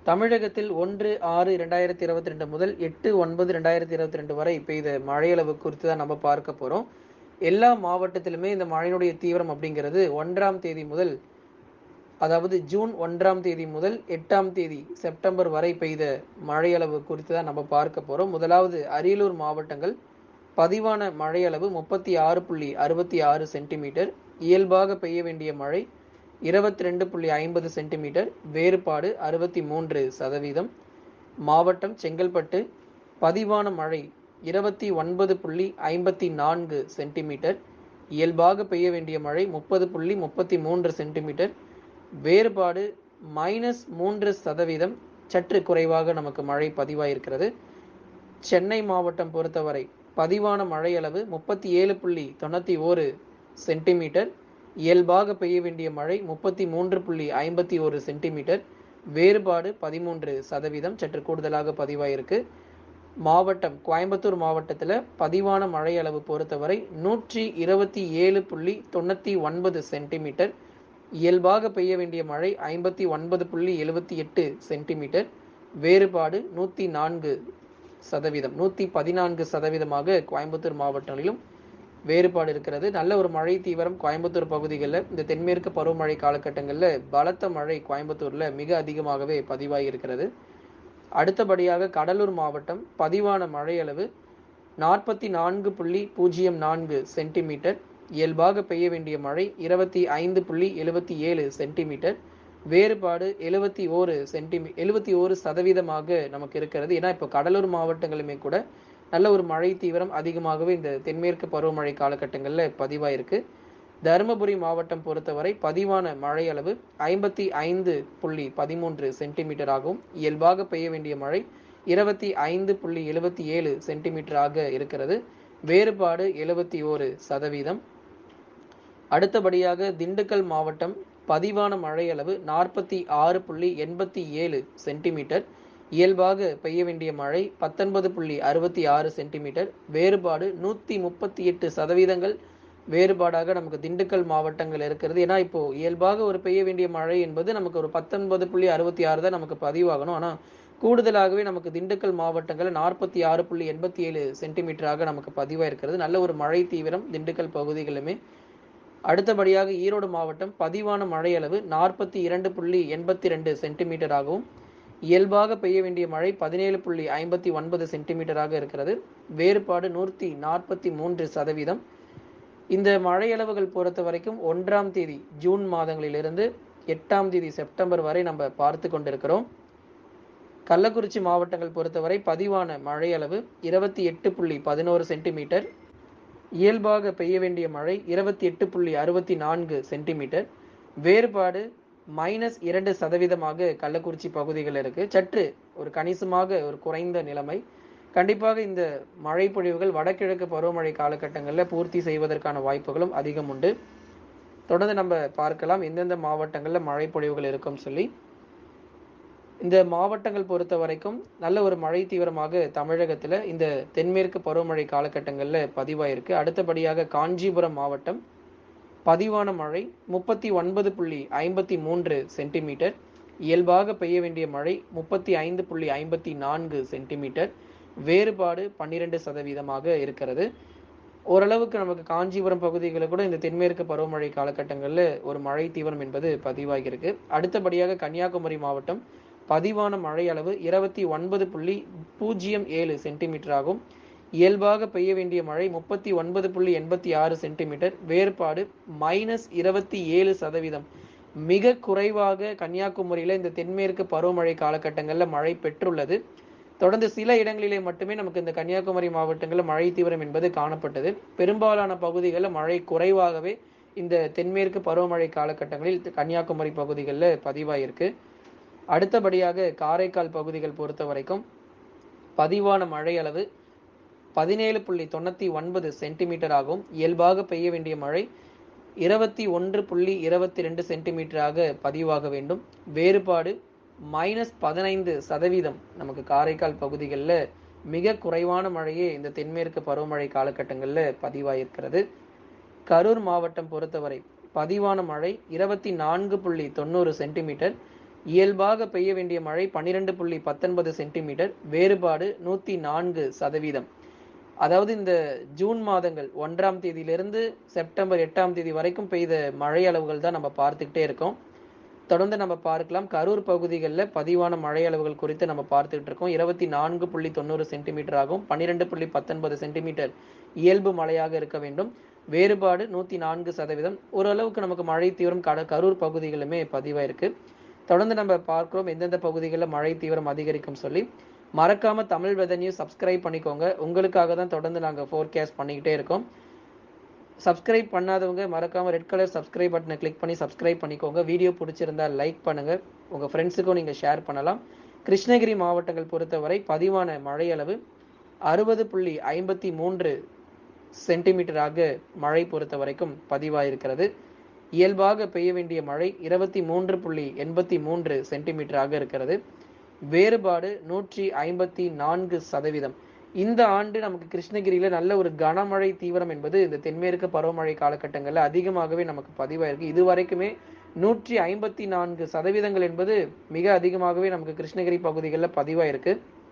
தமிழகத்தில் ஒன்று ஆறு இரண்டாயிரத்தி இருபத்தி ரெண்டு முதல் எட்டு ஒன்பது ரெண்டாயிரத்தி இருபத்தி ரெண்டு வரை பெய்த மழையளவு குறித்து தான் நம்ம பார்க்க போறோம் எல்லா மாவட்டத்திலுமே இந்த மழையினுடைய தீவிரம் அப்படிங்கிறது ஒன்றாம் தேதி முதல் அதாவது ஜூன் ஒன்றாம் தேதி முதல் எட்டாம் தேதி செப்டம்பர் வரை பெய்த மழையளவு குறித்து தான் நம்ம பார்க்க போறோம் முதலாவது அரியலூர் மாவட்டங்கள் பதிவான மழையளவு முப்பத்தி ஆறு புள்ளி அறுபத்தி ஆறு சென்டிமீட்டர் இயல்பாக பெய்ய வேண்டிய மழை இருபத்தி ரெண்டு புள்ளி ஐம்பது சென்டிமீட்டர் வேறுபாடு அறுபத்தி மூன்று சதவீதம் மாவட்டம் செங்கல்பட்டு பதிவான மழை இருபத்தி ஒன்பது புள்ளி ஐம்பத்தி நான்கு சென்டிமீட்டர் இயல்பாக பெய்ய வேண்டிய மழை முப்பது புள்ளி முப்பத்தி மூன்று சென்டிமீட்டர் வேறுபாடு மைனஸ் மூன்று சதவீதம் சற்று குறைவாக நமக்கு மழை பதிவாயிருக்கிறது சென்னை மாவட்டம் பொறுத்தவரை பதிவான மழையளவு முப்பத்தி ஏழு புள்ளி தொண்ணூற்றி ஓரு சென்டிமீட்டர் இயல்பாக பெய்ய வேண்டிய மழை முப்பத்தி மூன்று புள்ளி ஐம்பத்தி ஒரு சென்டிமீட்டர் வேறுபாடு பதிமூன்று சதவீதம் சற்று கூடுதலாக பதிவாயிருக்கு மாவட்டம் கோயம்புத்தூர் மாவட்டத்தில் பதிவான மழை அளவு பொறுத்தவரை நூற்றி இருபத்தி ஏழு புள்ளி தொண்ணூற்றி ஒன்பது சென்டிமீட்டர் இயல்பாக பெய்ய வேண்டிய மழை ஐம்பத்தி ஒன்பது புள்ளி எழுபத்தி எட்டு சென்டிமீட்டர் வேறுபாடு நூற்றி நான்கு சதவீதம் நூற்றி பதினான்கு சதவீதமாக கோயம்புத்தூர் மாவட்டங்களிலும் வேறுபாடு இருக்கிறது நல்ல ஒரு மழை தீவிரம் கோயம்புத்தூர் பகுதிகளில் இந்த தென்மேற்கு பருவமழை காலகட்டங்களில் பலத்த மழை கோயம்புத்தூரில் மிக அதிகமாகவே பதிவாகி இருக்கிறது அடுத்தபடியாக கடலூர் மாவட்டம் பதிவான மழை அளவு நாற்பத்தி நான்கு புள்ளி பூஜ்ஜியம் நான்கு சென்டிமீட்டர் இயல்பாக பெய்ய வேண்டிய மழை இருபத்தி ஐந்து புள்ளி எழுபத்தி ஏழு சென்டிமீட்டர் வேறுபாடு எழுபத்தி ஓரு சென்டிமீ எழுபத்தி ஓரு சதவீதமாக நமக்கு இருக்கிறது ஏன்னா இப்போ கடலூர் மாவட்டங்களுமே கூட நல்ல ஒரு மழை தீவிரம் அதிகமாகவே இந்த தென்மேற்கு பருவமழை காலகட்டங்களில் பதிவாயிருக்கு தருமபுரி மாவட்டம் பொறுத்தவரை பதிவான மழை அளவு ஐம்பத்தி ஐந்து புள்ளி பதிமூன்று சென்டிமீட்டர் ஆகும் இயல்பாக பெய்ய வேண்டிய மழை இருபத்தி ஐந்து புள்ளி எழுபத்தி ஏழு சென்டிமீட்டராக இருக்கிறது வேறுபாடு எழுபத்தி ஓரு சதவீதம் அடுத்தபடியாக திண்டுக்கல் மாவட்டம் பதிவான மழை அளவு நாற்பத்தி ஆறு புள்ளி எண்பத்தி ஏழு சென்டிமீட்டர் இயல்பாக பெய்ய வேண்டிய மழை பத்தொன்பது புள்ளி அறுபத்தி ஆறு சென்டிமீட்டர் வேறுபாடு நூற்றி முப்பத்தி எட்டு சதவீதங்கள் வேறுபாடாக நமக்கு திண்டுக்கல் மாவட்டங்கள் இருக்கிறது ஏன்னா இப்போ இயல்பாக ஒரு பெய்ய வேண்டிய மழை என்பது நமக்கு ஒரு பத்தொன்பது புள்ளி அறுபத்தி ஆறு தான் நமக்கு பதிவாகணும் ஆனால் கூடுதலாகவே நமக்கு திண்டுக்கல் மாவட்டங்கள் நாற்பத்தி ஆறு புள்ளி எண்பத்தி ஏழு சென்டிமீட்டராக நமக்கு பதிவாக இருக்கிறது நல்ல ஒரு மழை தீவிரம் திண்டுக்கல் பகுதிகளுமே அடுத்தபடியாக ஈரோடு மாவட்டம் பதிவான மழை அளவு நாற்பத்தி இரண்டு புள்ளி எண்பத்தி ரெண்டு சென்டிமீட்டர் ஆகவும் இயல்பாக பெய்ய வேண்டிய மழை பதினேழு புள்ளி ஐம்பத்தி ஒன்பது சென்டிமீட்டராக இருக்கிறது வேறுபாடு நூற்றி நாற்பத்தி மூன்று சதவீதம் இந்த மழையளவுகள் பொறுத்த வரைக்கும் ஒன்றாம் தேதி ஜூன் மாதங்களிலிருந்து எட்டாம் தேதி செப்டம்பர் வரை நம்ம பார்த்து கொண்டிருக்கிறோம் கள்ளக்குறிச்சி மாவட்டங்கள் பொறுத்தவரை பதிவான மழை அளவு இருபத்தி எட்டு புள்ளி பதினோரு சென்டிமீட்டர் இயல்பாக பெய்ய வேண்டிய மழை இருபத்தி எட்டு புள்ளி அறுபத்தி நான்கு சென்டிமீட்டர் வேறுபாடு மைனஸ் இரண்டு சதவீதமாக கள்ளக்குறிச்சி பகுதிகள் இருக்கு சற்று ஒரு கணிசமாக ஒரு குறைந்த நிலைமை கண்டிப்பாக இந்த மழை பொழிவுகள் வடகிழக்கு பருவமழை காலகட்டங்களில் பூர்த்தி செய்வதற்கான வாய்ப்புகளும் அதிகம் உண்டு தொடர்ந்து நம்ம பார்க்கலாம் எந்தெந்த மாவட்டங்களில் மழை பொழிவுகள் இருக்கும் சொல்லி இந்த மாவட்டங்கள் பொறுத்த வரைக்கும் நல்ல ஒரு மழை தீவிரமாக தமிழகத்தில் இந்த தென்மேற்கு பருவமழை காலகட்டங்களில் பதிவாயிருக்கு அடுத்தபடியாக காஞ்சிபுரம் மாவட்டம் பதிவான மழை முப்பத்தி ஒன்பது புள்ளி ஐம்பத்தி மூன்று சென்டிமீட்டர் இயல்பாக பெய்ய வேண்டிய மழை முப்பத்தி ஐந்து புள்ளி ஐம்பத்தி நான்கு சென்டிமீட்டர் வேறுபாடு பன்னிரெண்டு சதவீதமாக இருக்கிறது ஓரளவுக்கு நமக்கு காஞ்சிபுரம் பகுதிகளில் கூட இந்த தென்மேற்கு பருவமழை காலகட்டங்களில் ஒரு மழை தீவிரம் என்பது பதிவாகியிருக்கு அடுத்தபடியாக கன்னியாகுமரி மாவட்டம் பதிவான மழை அளவு இருபத்தி ஒன்பது புள்ளி பூஜ்ஜியம் ஏழு சென்டிமீட்டர் ஆகும் இயல்பாக பெய்ய வேண்டிய மழை முப்பத்தி ஒன்பது புள்ளி எண்பத்தி ஆறு சென்டிமீட்டர் வேறுபாடு மைனஸ் இருபத்தி ஏழு சதவீதம் மிக குறைவாக கன்னியாகுமரியில் இந்த தென்மேற்கு பருவமழை காலகட்டங்களில் மழை பெற்றுள்ளது தொடர்ந்து சில இடங்களிலே மட்டுமே நமக்கு இந்த கன்னியாகுமரி மாவட்டங்களில் மழை தீவிரம் என்பது காணப்பட்டது பெரும்பாலான பகுதிகளில் மழை குறைவாகவே இந்த தென்மேற்கு பருவமழை காலகட்டங்களில் கன்னியாகுமரி பகுதிகளில் பதிவாயிருக்கு அடுத்தபடியாக காரைக்கால் பகுதிகள் பொறுத்த வரைக்கும் பதிவான மழை அளவு பதினேழு புள்ளி தொண்ணூற்றி ஒன்பது சென்டிமீட்டர் ஆகும் இயல்பாக பெய்ய வேண்டிய மழை இருபத்தி ஒன்று புள்ளி இருபத்தி ரெண்டு சென்டிமீட்டராக பதிவாக வேண்டும் வேறுபாடு மைனஸ் பதினைந்து சதவீதம் நமக்கு காரைக்கால் பகுதிகளில் மிக குறைவான மழையே இந்த தென்மேற்கு பருவமழை காலகட்டங்களில் பதிவாயிருக்கிறது கரூர் மாவட்டம் பொறுத்தவரை பதிவான மழை இருபத்தி நான்கு புள்ளி தொண்ணூறு சென்டிமீட்டர் இயல்பாக பெய்ய வேண்டிய மழை பன்னிரெண்டு புள்ளி பத்தொன்பது சென்டிமீட்டர் வேறுபாடு நூத்தி நான்கு சதவீதம் அதாவது இந்த ஜூன் மாதங்கள் ஒன்றாம் தேதியிலிருந்து செப்டம்பர் எட்டாம் தேதி வரைக்கும் பெய்த மழை அளவுகள் தான் நம்ம பார்த்துக்கிட்டே இருக்கோம் தொடர்ந்து நம்ம பார்க்கலாம் கரூர் பகுதிகளில் பதிவான மழை அளவுகள் குறித்து நம்ம பார்த்துக்கிட்டு இருக்கோம் இருபத்தி நான்கு புள்ளி தொண்ணூறு சென்டிமீட்டர் ஆகும் பன்னிரெண்டு புள்ளி பத்தொன்பது சென்டிமீட்டர் இயல்பு மழையாக இருக்க வேண்டும் வேறுபாடு நூத்தி நான்கு சதவீதம் ஓரளவுக்கு நமக்கு மழை தீவிரம் கட கரூர் பகுதிகளுமே பதிவாயிருக்கு தொடர்ந்து நம்ம பார்க்கிறோம் எந்தெந்த பகுதிகளில் மழை தீவிரம் அதிகரிக்கும் சொல்லி மறக்காம தமிழ் வெதர் நியூஸ் சப்ஸ்கிரைப் பண்ணிக்கோங்க உங்களுக்காக தான் தொடர்ந்து நாங்கள் ஃபோர்காஸ்ட் பண்ணிக்கிட்டே இருக்கோம் சப்ஸ்கிரைப் பண்ணாதவங்க மறக்காம ரெட் கலர் சப்ஸ்கிரைப் பட்டனை கிளிக் பண்ணி சப்ஸ்கிரைப் பண்ணிக்கோங்க வீடியோ பிடிச்சிருந்தா லைக் பண்ணுங்க உங்க ஃப்ரெண்ட்ஸுக்கும் நீங்க ஷேர் பண்ணலாம் கிருஷ்ணகிரி மாவட்டங்கள் பொறுத்தவரை பதிவான மழை அளவு அறுபது புள்ளி ஐம்பத்தி மூன்று சென்டிமீட்டராக மழை பொறுத்த வரைக்கும் பதிவாயிருக்கிறது இயல்பாக பெய்ய வேண்டிய மழை இருபத்தி மூன்று புள்ளி எண்பத்தி மூன்று சென்டிமீட்டராக இருக்கிறது வேறுபாடு நூற்றி ஐம்பத்தி நான்கு சதவீதம் இந்த ஆண்டு நமக்கு கிருஷ்ணகிரியில நல்ல ஒரு கனமழை தீவிரம் என்பது இந்த தென்மேற்கு பருவமழை காலகட்டங்களில் அதிகமாகவே நமக்கு பதிவாயிருக்கு இது வரைக்குமே நூற்றி ஐம்பத்தி நான்கு சதவீதங்கள் என்பது மிக அதிகமாகவே நமக்கு கிருஷ்ணகிரி பகுதிகளில் பதிவாயிருக்கு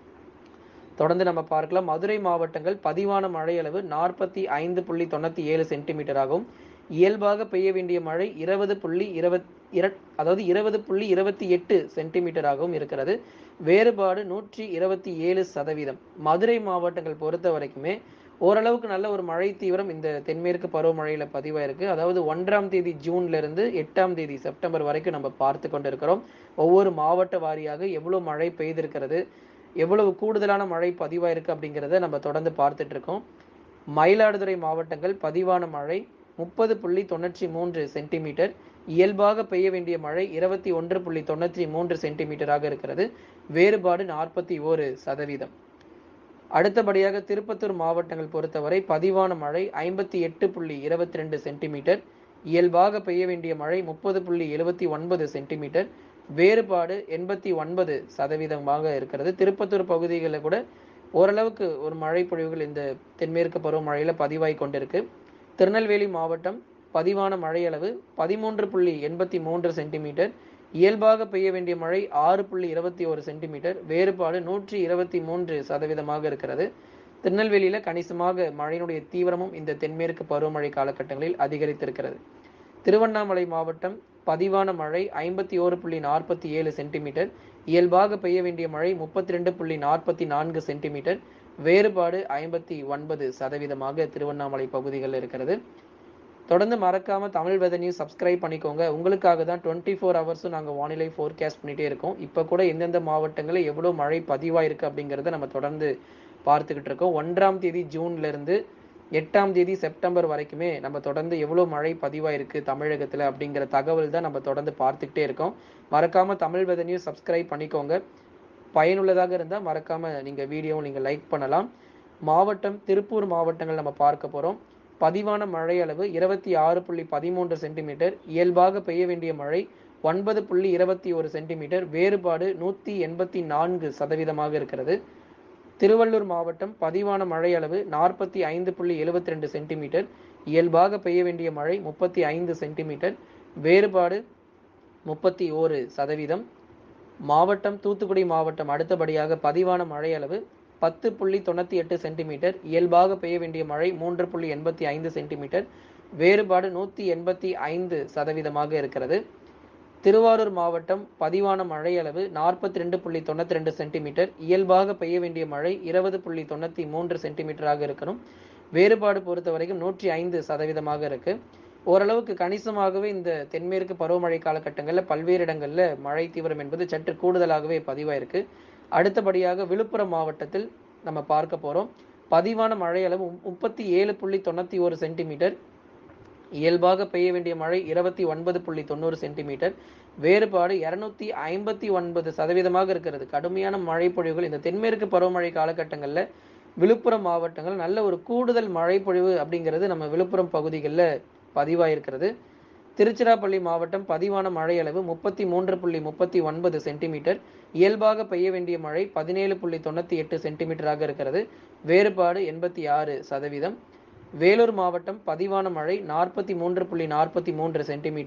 தொடர்ந்து நம்ம பார்க்கலாம் மதுரை மாவட்டங்கள் பதிவான மழை அளவு நாற்பத்தி ஐந்து புள்ளி தொண்ணூத்தி ஏழு சென்டிமீட்டர் ஆகும் இயல்பாக பெய்ய வேண்டிய மழை இருபது புள்ளி இருபத் இர அதாவது இருபது புள்ளி இருபத்தி எட்டு சென்டிமீட்டராகவும் இருக்கிறது வேறுபாடு நூற்றி இருபத்தி ஏழு சதவீதம் மதுரை மாவட்டங்கள் பொறுத்த வரைக்குமே ஓரளவுக்கு நல்ல ஒரு மழை தீவிரம் இந்த தென்மேற்கு பருவமழையில பதிவாயிருக்கு அதாவது ஒன்றாம் தேதி ஜூன்ல இருந்து எட்டாம் தேதி செப்டம்பர் வரைக்கும் நம்ம பார்த்து கொண்டிருக்கிறோம் ஒவ்வொரு மாவட்ட வாரியாக எவ்வளவு மழை பெய்திருக்கிறது எவ்வளவு கூடுதலான மழை பதிவாயிருக்கு அப்படிங்கிறத நம்ம தொடர்ந்து பார்த்துட்டு இருக்கோம் மயிலாடுதுறை மாவட்டங்கள் பதிவான மழை முப்பது புள்ளி தொண்ணூற்றி மூன்று சென்டிமீட்டர் இயல்பாக பெய்ய வேண்டிய மழை இருபத்தி ஒன்று புள்ளி தொண்ணூற்றி மூன்று சென்டிமீட்டராக இருக்கிறது வேறுபாடு நாற்பத்தி ஓரு சதவீதம் அடுத்தபடியாக திருப்பத்தூர் மாவட்டங்கள் பொறுத்தவரை பதிவான மழை ஐம்பத்தி எட்டு புள்ளி இருபத்தி ரெண்டு சென்டிமீட்டர் இயல்பாக பெய்ய வேண்டிய மழை முப்பது புள்ளி எழுபத்தி ஒன்பது சென்டிமீட்டர் வேறுபாடு எண்பத்தி ஒன்பது சதவீதமாக இருக்கிறது திருப்பத்தூர் பகுதிகளில் கூட ஓரளவுக்கு ஒரு மழை பொழிவுகள் இந்த தென்மேற்கு பருவமழையில பதிவாகி கொண்டிருக்கு திருநெல்வேலி மாவட்டம் பதிவான மழை அளவு பதிமூன்று புள்ளி எண்பத்தி மூன்று சென்டிமீட்டர் இயல்பாக பெய்ய வேண்டிய மழை ஆறு புள்ளி இருபத்தி ஒரு சென்டிமீட்டர் வேறுபாடு நூற்றி இருபத்தி மூன்று சதவீதமாக இருக்கிறது திருநெல்வேலியில கணிசமாக மழையினுடைய தீவிரமும் இந்த தென்மேற்கு பருவமழை காலகட்டங்களில் அதிகரித்திருக்கிறது திருவண்ணாமலை மாவட்டம் பதிவான மழை ஐம்பத்தி ஓரு புள்ளி நாற்பத்தி ஏழு சென்டிமீட்டர் இயல்பாக பெய்ய வேண்டிய மழை முப்பத்தி ரெண்டு புள்ளி நாற்பத்தி நான்கு சென்டிமீட்டர் வேறுபாடு ஐம்பத்தி ஒன்பது சதவீதமாக திருவண்ணாமலை பகுதிகளில் இருக்கிறது தொடர்ந்து மறக்காம தமிழ் வெதர் நியூஸ் சப்ஸ்கிரைப் பண்ணிக்கோங்க உங்களுக்காக தான் டுவெண்ட்டி ஃபோர் ஹவர்ஸும் நாங்கள் வானிலை ஃபோர்காஸ்ட் பண்ணிட்டே இருக்கோம் இப்போ கூட எந்தெந்த மாவட்டங்களில் எவ்வளோ மழை பதிவாயிருக்கு அப்படிங்கிறத நம்ம தொடர்ந்து பார்த்துக்கிட்டு இருக்கோம் ஒன்றாம் தேதி ஜூன்ல இருந்து எட்டாம் தேதி செப்டம்பர் வரைக்குமே நம்ம தொடர்ந்து எவ்வளோ மழை பதிவாயிருக்கு தமிழகத்தில் அப்படிங்கிற தகவல் தான் நம்ம தொடர்ந்து பார்த்துக்கிட்டே இருக்கோம் மறக்காம தமிழ் வெதர் நியூஸ் சப்ஸ்கிரைப் பண்ணிக்கோங்க பயனுள்ளதாக இருந்தால் மறக்காம நீங்க வீடியோவும் நீங்க லைக் பண்ணலாம் மாவட்டம் திருப்பூர் மாவட்டங்கள் நம்ம பார்க்க போறோம் பதிவான மழை அளவு இருபத்தி ஆறு புள்ளி பதிமூன்று சென்டிமீட்டர் இயல்பாக பெய்ய வேண்டிய மழை ஒன்பது புள்ளி இருபத்தி ஒரு சென்டிமீட்டர் வேறுபாடு நூத்தி எண்பத்தி நான்கு சதவீதமாக இருக்கிறது திருவள்ளூர் மாவட்டம் பதிவான மழை அளவு நாற்பத்தி ஐந்து புள்ளி எழுபத்தி ரெண்டு சென்டிமீட்டர் இயல்பாக பெய்ய வேண்டிய மழை முப்பத்தி ஐந்து சென்டிமீட்டர் வேறுபாடு முப்பத்தி ஓரு சதவீதம் மாவட்டம் தூத்துக்குடி மாவட்டம் அடுத்தபடியாக பதிவான மழை அளவு பத்து புள்ளி தொண்ணூத்தி எட்டு சென்டிமீட்டர் இயல்பாக பெய்ய வேண்டிய மழை மூன்று புள்ளி எண்பத்தி ஐந்து சென்டிமீட்டர் வேறுபாடு நூத்தி எண்பத்தி ஐந்து சதவீதமாக இருக்கிறது திருவாரூர் மாவட்டம் பதிவான மழை அளவு நாற்பத்தி ரெண்டு புள்ளி தொண்ணூத்தி ரெண்டு சென்டிமீட்டர் இயல்பாக பெய்ய வேண்டிய மழை இருபது புள்ளி தொண்ணூத்தி மூன்று சென்டிமீட்டராக இருக்கணும் வேறுபாடு பொறுத்த வரைக்கும் நூற்றி ஐந்து சதவீதமாக இருக்கு ஓரளவுக்கு கணிசமாகவே இந்த தென்மேற்கு பருவமழை காலகட்டங்களில் பல்வேறு இடங்கள்ல மழை தீவிரம் என்பது சற்று கூடுதலாகவே பதிவாயிருக்கு அடுத்தபடியாக விழுப்புரம் மாவட்டத்தில் நம்ம பார்க்க போறோம் பதிவான மழை அளவு முப்பத்தி ஏழு புள்ளி தொண்ணூத்தி ஒரு சென்டிமீட்டர் இயல்பாக பெய்ய வேண்டிய மழை இருபத்தி ஒன்பது புள்ளி தொண்ணூறு சென்டிமீட்டர் வேறுபாடு இருநூத்தி ஐம்பத்தி ஒன்பது சதவீதமாக இருக்கிறது கடுமையான மழை பொழிவுகள் இந்த தென்மேற்கு பருவமழை காலகட்டங்களில் விழுப்புரம் மாவட்டங்கள் நல்ல ஒரு கூடுதல் மழை பொழிவு அப்படிங்கிறது நம்ம விழுப்புரம் பகுதிகளில் பதிவாயிருக்கிறது திருச்சிராப்பள்ளி மாவட்டம் பதிவான மழை அளவு முப்பத்தி மூன்று புள்ளி முப்பத்தி ஒன்பது சென்டிமீட்டர் இயல்பாக பெய்ய வேண்டிய மழை பதினேழு புள்ளி தொண்ணூத்தி எட்டு சென்டிமீட்டராக இருக்கிறது வேறுபாடு எண்பத்தி ஆறு சதவீதம் வேலூர் மாவட்டம் பதிவான மழை நாற்பத்தி மூன்று புள்ளி நாற்பத்தி மூன்று சென்டிமீட்டர்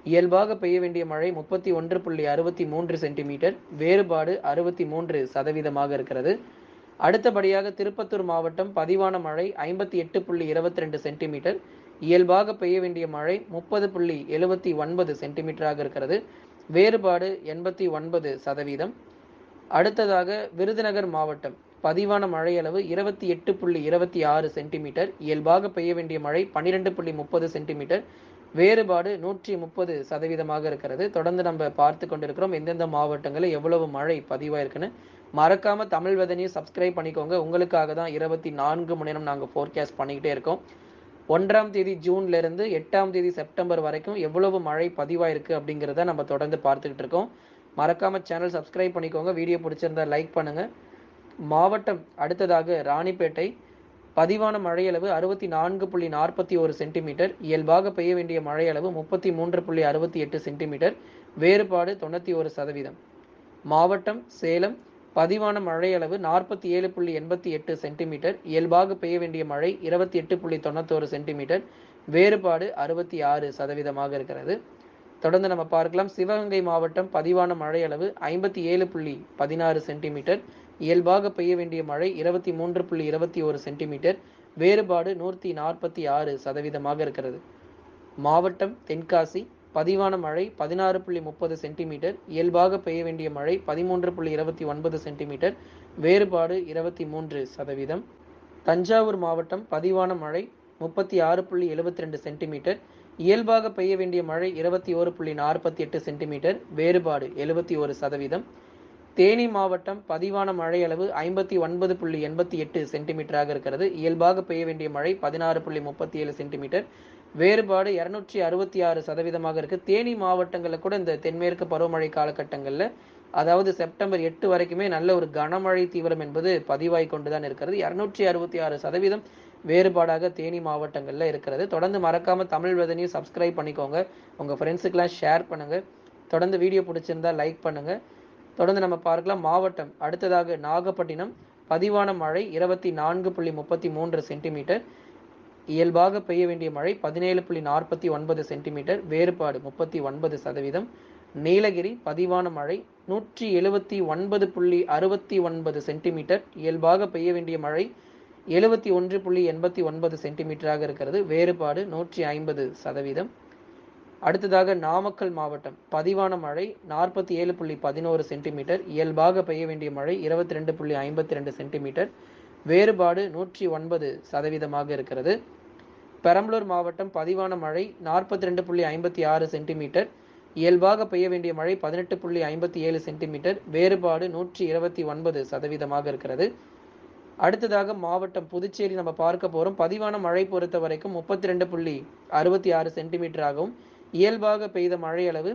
இயல்பாக பெய்ய வேண்டிய மழை முப்பத்தி ஒன்று புள்ளி அறுபத்தி மூன்று சென்டிமீட்டர் வேறுபாடு அறுபத்தி மூன்று சதவீதமாக இருக்கிறது அடுத்தபடியாக திருப்பத்தூர் மாவட்டம் பதிவான மழை ஐம்பத்தி எட்டு புள்ளி இருபத்தி ரெண்டு சென்டிமீட்டர் இயல்பாக பெய்ய வேண்டிய மழை முப்பது புள்ளி எழுபத்தி ஒன்பது சென்டிமீட்டராக இருக்கிறது வேறுபாடு எண்பத்தி ஒன்பது சதவீதம் அடுத்ததாக விருதுநகர் மாவட்டம் பதிவான மழை அளவு இருபத்தி எட்டு புள்ளி இருபத்தி ஆறு சென்டிமீட்டர் இயல்பாக பெய்ய வேண்டிய மழை பன்னிரெண்டு புள்ளி முப்பது சென்டிமீட்டர் வேறுபாடு நூற்றி முப்பது சதவீதமாக இருக்கிறது தொடர்ந்து நம்ம பார்த்து கொண்டிருக்கிறோம் எந்தெந்த மாவட்டங்களில் எவ்வளவு மழை பதிவாயிருக்குன்னு மறக்காம தமிழ் வதனியை சப்ஸ்கிரைப் பண்ணிக்கோங்க உங்களுக்காக தான் இருபத்தி நான்கு மணி நேரம் நாங்கள் ஃபோர்காஸ்ட் பண்ணிக்கிட்டே இருக்கோம் ஒன்றாம் தேதி ஜூன்ல இருந்து எட்டாம் தேதி செப்டம்பர் வரைக்கும் எவ்வளவு மழை பதிவாயிருக்கு அப்படிங்கிறத நம்ம தொடர்ந்து பார்த்துக்கிட்டு இருக்கோம் மறக்காம சேனல் சப்ஸ்கிரைப் பண்ணிக்கோங்க வீடியோ பிடிச்சிருந்தா லைக் பண்ணுங்க மாவட்டம் அடுத்ததாக ராணிப்பேட்டை பதிவான மழையளவு அறுபத்தி நான்கு புள்ளி நாற்பத்தி ஒரு சென்டிமீட்டர் இயல்பாக பெய்ய வேண்டிய மழையளவு முப்பத்தி மூன்று புள்ளி அறுபத்தி எட்டு சென்டிமீட்டர் வேறுபாடு தொண்ணூற்றி ஒரு சதவீதம் மாவட்டம் சேலம் பதிவான மழையளவு நாற்பத்தி ஏழு புள்ளி எண்பத்தி எட்டு சென்டிமீட்டர் இயல்பாக பெய்ய வேண்டிய மழை இருபத்தி எட்டு புள்ளி தொண்ணூத்தோரு சென்டிமீட்டர் வேறுபாடு அறுபத்தி ஆறு சதவீதமாக இருக்கிறது தொடர்ந்து நம்ம பார்க்கலாம் சிவகங்கை மாவட்டம் பதிவான மழையளவு ஐம்பத்தி ஏழு புள்ளி பதினாறு சென்டிமீட்டர் இயல்பாக பெய்ய வேண்டிய மழை இருபத்தி மூன்று புள்ளி இருபத்தி ஒரு சென்டிமீட்டர் வேறுபாடு நூற்றி நாற்பத்தி ஆறு சதவீதமாக இருக்கிறது மாவட்டம் தென்காசி பதிவான மழை பதினாறு புள்ளி முப்பது சென்டிமீட்டர் இயல்பாக பெய்ய வேண்டிய மழை பதிமூன்று புள்ளி இருபத்தி ஒன்பது சென்டிமீட்டர் வேறுபாடு இருபத்தி மூன்று சதவீதம் தஞ்சாவூர் மாவட்டம் பதிவான மழை முப்பத்தி ஆறு புள்ளி எழுபத்தி ரெண்டு சென்டிமீட்டர் இயல்பாக பெய்ய வேண்டிய மழை இருபத்தி ஒரு புள்ளி நாற்பத்தி எட்டு சென்டிமீட்டர் வேறுபாடு எழுபத்தி ஒரு சதவீதம் தேனி மாவட்டம் பதிவான மழை அளவு ஐம்பத்தி ஒன்பது புள்ளி எண்பத்தி எட்டு சென்டிமீட்டராக இருக்கிறது இயல்பாக பெய்ய வேண்டிய மழை பதினாறு புள்ளி முப்பத்தி ஏழு சென்டிமீட்டர் வேறுபாடு இருநூற்றி அறுபத்தி ஆறு சதவீதமாக இருக்கு தேனி மாவட்டங்களில் கூட இந்த தென்மேற்கு பருவமழை காலகட்டங்களில் அதாவது செப்டம்பர் எட்டு வரைக்குமே நல்ல ஒரு கனமழை தீவிரம் என்பது பதிவாய் கொண்டுதான் இருக்கிறது இருநூற்றி அறுபத்தி ஆறு சதவீதம் வேறுபாடாக தேனி மாவட்டங்களில் இருக்கிறது தொடர்ந்து மறக்காம தமிழ் வதனையும் சப்ஸ்கிரைப் பண்ணிக்கோங்க உங்க ஃப்ரெண்ட்ஸுக்கெல்லாம் ஷேர் பண்ணுங்க தொடர்ந்து வீடியோ பிடிச்சிருந்தா லைக் பண்ணுங்க தொடர்ந்து நம்ம பார்க்கலாம் மாவட்டம் அடுத்ததாக நாகப்பட்டினம் பதிவான மழை இருபத்தி நான்கு புள்ளி முப்பத்தி மூன்று சென்டிமீட்டர் இயல்பாக பெய்ய வேண்டிய மழை பதினேழு புள்ளி நாற்பத்தி ஒன்பது சென்டிமீட்டர் வேறுபாடு முப்பத்தி ஒன்பது சதவீதம் நீலகிரி பதிவான மழை நூற்றி எழுபத்தி ஒன்பது புள்ளி அறுபத்தி ஒன்பது சென்டிமீட்டர் இயல்பாக பெய்ய வேண்டிய மழை எழுபத்தி ஒன்று புள்ளி எண்பத்தி ஒன்பது சென்டிமீட்டராக இருக்கிறது வேறுபாடு நூற்றி ஐம்பது சதவீதம் அடுத்ததாக நாமக்கல் மாவட்டம் பதிவான மழை நாற்பத்தி ஏழு புள்ளி பதினோரு சென்டிமீட்டர் இயல்பாக பெய்ய வேண்டிய மழை இருபத்தி ரெண்டு புள்ளி ஐம்பத்தி ரெண்டு சென்டிமீட்டர் வேறுபாடு நூற்றி ஒன்பது சதவீதமாக இருக்கிறது பெரம்பலூர் மாவட்டம் பதிவான மழை நாற்பத்தி ரெண்டு புள்ளி ஐம்பத்தி ஆறு சென்டிமீட்டர் இயல்பாக பெய்ய வேண்டிய மழை பதினெட்டு புள்ளி ஐம்பத்தி ஏழு சென்டிமீட்டர் வேறுபாடு நூற்றி இருபத்தி ஒன்பது சதவீதமாக இருக்கிறது அடுத்ததாக மாவட்டம் புதுச்சேரி நம்ம பார்க்க போறோம் பதிவான மழை பொறுத்த வரைக்கும் முப்பத்தி ரெண்டு புள்ளி அறுபத்தி ஆறு சென்டிமீட்டராகவும் இயல்பாக பெய்த மழை அளவு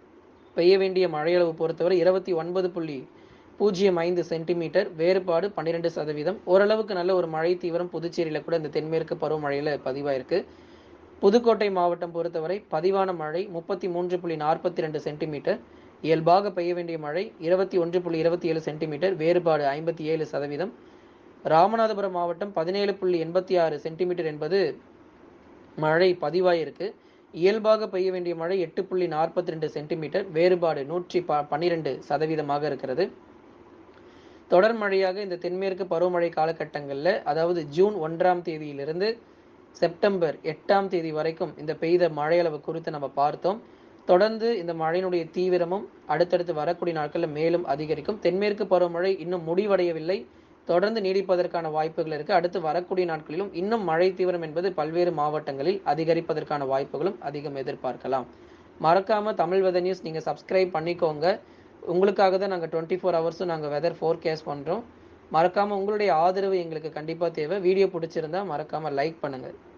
பெய்ய வேண்டிய மழையளவு பொறுத்தவரை இருபத்தி ஒன்பது புள்ளி பூஜ்ஜியம் ஐந்து சென்டிமீட்டர் வேறுபாடு பன்னிரெண்டு சதவீதம் ஓரளவுக்கு நல்ல ஒரு மழை தீவிரம் புதுச்சேரியில் கூட இந்த தென்மேற்கு பருவமழையில் பதிவாயிருக்கு புதுக்கோட்டை மாவட்டம் பொறுத்தவரை பதிவான மழை முப்பத்தி மூன்று புள்ளி நாற்பத்தி ரெண்டு சென்டிமீட்டர் இயல்பாக பெய்ய வேண்டிய மழை இருபத்தி ஒன்று புள்ளி இருபத்தி ஏழு சென்டிமீட்டர் வேறுபாடு ஐம்பத்தி ஏழு சதவீதம் ராமநாதபுரம் மாவட்டம் பதினேழு புள்ளி எண்பத்தி ஆறு சென்டிமீட்டர் என்பது மழை பதிவாயிருக்கு இயல்பாக பெய்ய வேண்டிய மழை எட்டு புள்ளி நாற்பத்தி ரெண்டு சென்டிமீட்டர் வேறுபாடு நூற்றி ப பன்னிரெண்டு சதவீதமாக இருக்கிறது தொடர் மழையாக இந்த தென்மேற்கு பருவமழை காலகட்டங்களில் அதாவது ஜூன் ஒன்றாம் தேதியிலிருந்து செப்டம்பர் எட்டாம் தேதி வரைக்கும் இந்த பெய்த மழையளவு குறித்து நம்ம பார்த்தோம் தொடர்ந்து இந்த மழையினுடைய தீவிரமும் அடுத்தடுத்து வரக்கூடிய நாட்களில் மேலும் அதிகரிக்கும் தென்மேற்கு பருவமழை இன்னும் முடிவடையவில்லை தொடர்ந்து நீடிப்பதற்கான வாய்ப்புகள் இருக்கு அடுத்து வரக்கூடிய நாட்களிலும் இன்னும் மழை தீவிரம் என்பது பல்வேறு மாவட்டங்களில் அதிகரிப்பதற்கான வாய்ப்புகளும் அதிகம் எதிர்பார்க்கலாம் மறக்காம தமிழ் வெதர் நியூஸ் நீங்க சப்ஸ்கிரைப் பண்ணிக்கோங்க உங்களுக்காக தான் நாங்கள் டுவெண்ட்டி ஃபோர் ஹவர்ஸும் நாங்கள் வெதர் ஃபோர்கேஸ்ட் பண்றோம் மறக்காம உங்களுடைய ஆதரவு எங்களுக்கு கண்டிப்பா தேவை வீடியோ பிடிச்சிருந்தா மறக்காம லைக் பண்ணுங்க